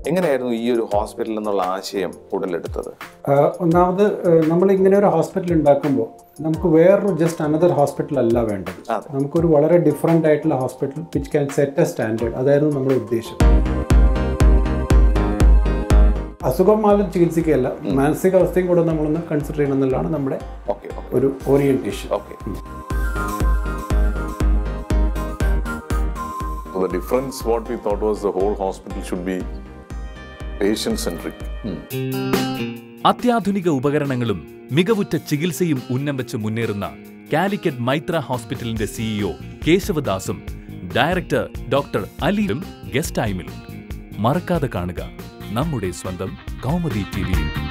എങ്ങനെയായിരുന്നു ഈ ഒരു ഹോസ്പിറ്റൽ എന്നുള്ള ആശയം ഉടലെടുത്തത് ആഹ് ഒന്നാമത് ആഹ് നമ്മൾ ഇങ്ങനെ ഒരു ഹോസ്പിറ്റൽ ഉണ്ടാക്കുമ്പോൾ നമുക്ക് വേറൊരു ജസ്റ്റ് അനദർ ഹോസ്പിറ്റൽ അല്ല വേണ്ടത് അതെ. നമുക്കൊരു വളരെ ഡിഫറെൻ്റ് ആയിട്ടുള്ള hospital which can set a standard അതായിരുന്നു നമ്മുടെ ഉദ്ദേശം അസുഖം മാത്രം ചികിത്സിക്കുകയല്ല മാനസികാവസ്ഥയും കൂടെ നമ്മളൊന്ന് കൺസിഡർ ചെയ്യണം എന്നുള്ളതാണ് നമ്മുടെ ഓക്കെ ഓക്കെ ഒരു orientation okay So the difference what we thought was the whole hospital should be patient centric. അത്യാധുനിക ഉപകരണങ്ങളും മികവുറ്റ ചികിത്സയും ഉന്നം വെച്ച് മുന്നേറുന്ന കാലിക്കറ്റ് മൈത്ര ഹോസ്പിറ്റലിന്റെ സിഇഒ കേശവദാസും ഡയറക്ടർ ഡോക്ടർ അലിയും ഗസ്റ്റ് ടൈമിൽ മറക്കാതെ കാണുക നമ്മുടെ സ്വന്തം കൗമുദി ടിവിയിൽ